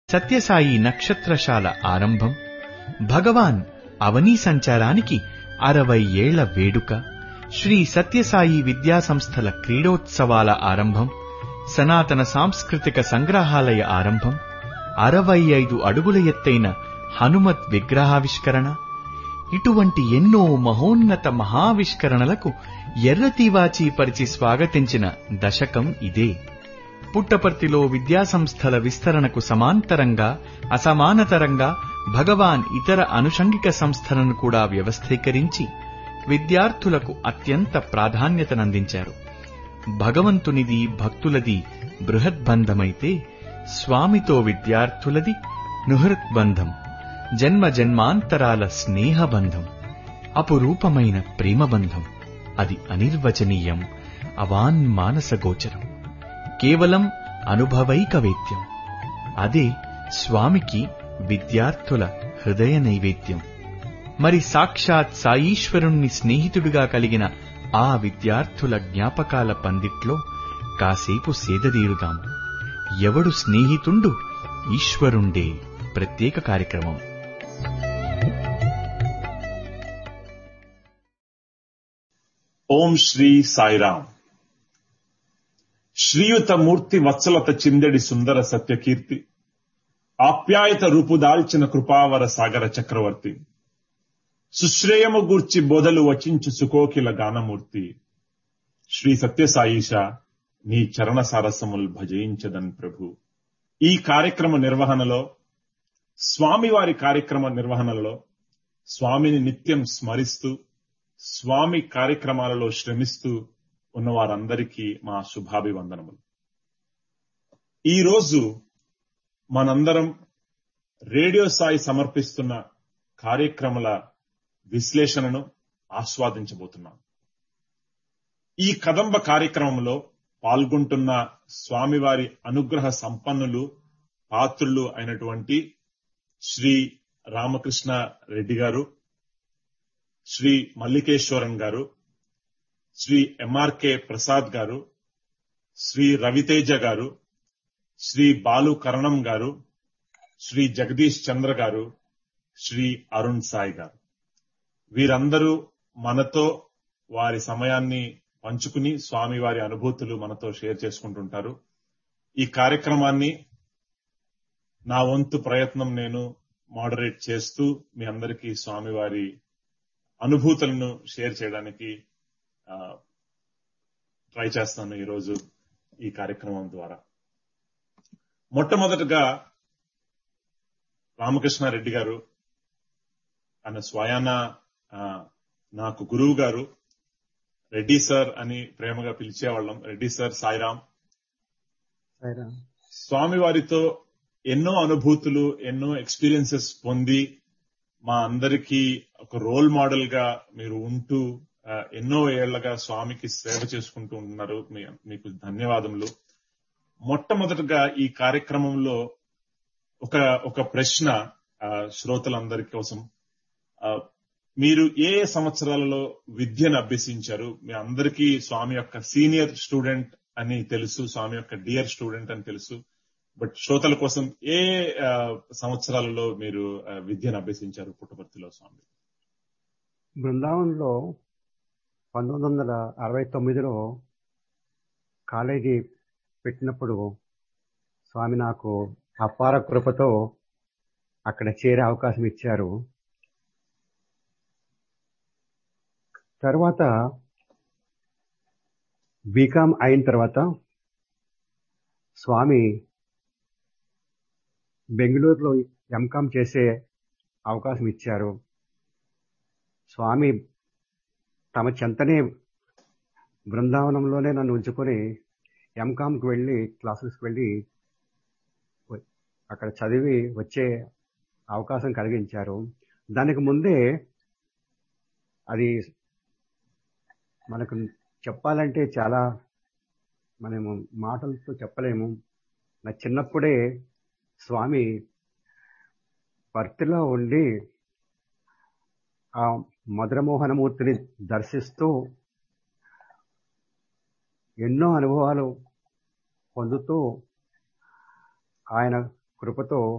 సత్యసాయి నక్షత్రశాల ఆరంభం భగవాన్ అవనీ సంచారానికి అరవై ఏళ్ల వేడుక శ్రీ సత్యసాయి విద్యాసంస్థల క్రీడోత్సవాల ఆరంభం సనాతన సాంస్కృతిక సంగ్రహాలయ ఆరంభం అరవై ఐదు అడుగుల ఎత్తైన హనుమత్ విగ్రహావిష్కరణ ఇటువంటి ఎన్నో మహోన్నత మహావిష్కరణలకు ఎర్రతీవాచి పరిచి స్వాగతించిన దశకం ఇదే పుట్టపర్తిలో విద్యాసంస్థల విస్తరణకు సమాంతరంగా అసమానతరంగా భగవాన్ ఇతర అనుషంగిక సంస్థలను కూడా వ్యవస్థీకరించి విద్యార్థులకు అత్యంత ప్రాధాన్యతనందించారు భగవంతునిది భక్తులది బృహద్బంధమైతే స్వామితో విద్యార్థులది నుహృత్బంధం జన్మ జన్మాంతరాల స్నేహబంధం అపురూపమైన ప్రేమబంధం అది అనిర్వచనీయం అవాన్మానసగోచరం కేవలం అనుభవైక వేద్యం అదే స్వామికి విద్యార్థుల హృదయ నైవేద్యం మరి సాక్షాత్ సాయీశ్వరుణ్ణి స్నేహితుడిగా కలిగిన ఆ విద్యార్థుల జ్ఞాపకాల పందిట్లో కాసేపు సేదదీరుదాం ఎవడు స్నేహితుండు ఈశ్వరుండే ప్రత్యేక కార్యక్రమం ఓం శ్రీ సాయిరాం శ్రీయుత మూర్తి వత్సలత చిందెడి సుందర సత్యకీర్తి ఆప్యాయత రూపుదాల్చిన కృపావర సాగర చక్రవర్తి సుశ్రేయము గూర్చి బోధలు వచించు సుకోకిల గానమూర్తి శ్రీ సత్యసాయిష నీ చరణ సారసముల్ భజయించదన్ ప్రభు ఈ కార్యక్రమ నిర్వహణలో స్వామివారి కార్యక్రమ నిర్వహణలో స్వామిని నిత్యం స్మరిస్తూ స్వామి కార్యక్రమాలలో శ్రమిస్తూ ఉన్న వారందరికీ మా శుభాభివందనములు ఈరోజు మనందరం రేడియో సాయి సమర్పిస్తున్న కార్యక్రమాల విశ్లేషణను ఆస్వాదించబోతున్నాం ఈ కదంబ కార్యక్రమంలో పాల్గొంటున్న స్వామివారి అనుగ్రహ సంపన్నులు పాత్రులు అయినటువంటి శ్రీ రామకృష్ణ రెడ్డి గారు శ్రీ మల్లికేశ్వరన్ గారు శ్రీ ఎంఆర్కే ప్రసాద్ గారు శ్రీ రవితేజ గారు శ్రీ బాలు కరణం గారు శ్రీ జగదీష్ చంద్ర గారు శ్రీ అరుణ్ సాయి గారు వీరందరూ మనతో వారి సమయాన్ని పంచుకుని స్వామి వారి అనుభూతులు మనతో షేర్ చేసుకుంటుంటారు ఈ కార్యక్రమాన్ని నా వంతు ప్రయత్నం నేను మోడరేట్ చేస్తూ మీ అందరికీ స్వామివారి అనుభూతులను షేర్ చేయడానికి ట్రై చేస్తాను ఈరోజు ఈ కార్యక్రమం ద్వారా మొట్టమొదటగా రామకృష్ణారెడ్డి గారు ఆయన స్వయాన నాకు గురువు గారు రెడ్డి సార్ అని ప్రేమగా పిలిచేవాళ్ళం రెడ్డి సార్ సాయిరాం స్వామి వారితో ఎన్నో అనుభూతులు ఎన్నో ఎక్స్పీరియన్సెస్ పొంది మా అందరికీ ఒక రోల్ మోడల్ గా మీరు ఉంటూ ఎన్నో ఏళ్లగా స్వామికి సేవ చేసుకుంటూ ఉన్నారు మీకు ధన్యవాదములు మొట్టమొదటగా ఈ కార్యక్రమంలో ఒక ఒక ప్రశ్న శ్రోతలందరి కోసం మీరు ఏ సంవత్సరాలలో విద్యను అభ్యసించారు మీ అందరికీ స్వామి యొక్క సీనియర్ స్టూడెంట్ అని తెలుసు స్వామి యొక్క డియర్ స్టూడెంట్ అని తెలుసు బట్ శ్రోతల కోసం ఏ సంవత్సరాలలో మీరు విద్యను అభ్యసించారు పుట్టపర్తిలో స్వామి బృందావనంలో పంతొమ్మిది వందల అరవై తొమ్మిదిలో కాలేజీ పెట్టినప్పుడు స్వామి నాకు అపార కృపతో అక్కడ చేరే అవకాశం ఇచ్చారు తర్వాత బీకామ్ అయిన తర్వాత స్వామి బెంగళూరులో ఎంకామ్ చేసే అవకాశం ఇచ్చారు స్వామి తమ చెంతనే బృందావనంలోనే నన్ను ఉంచుకొని ఎంకామ్కి వెళ్ళి క్లాసెస్కి వెళ్ళి అక్కడ చదివి వచ్చే అవకాశం కలిగించారు దానికి ముందే అది మనకు చెప్పాలంటే చాలా మనము మాటలతో చెప్పలేము నా చిన్నప్పుడే స్వామి పర్తిలో ఉండి ఆ మధురమోహనమూర్తిని దర్శిస్తూ ఎన్నో అనుభవాలు పొందుతూ ఆయన కృపతో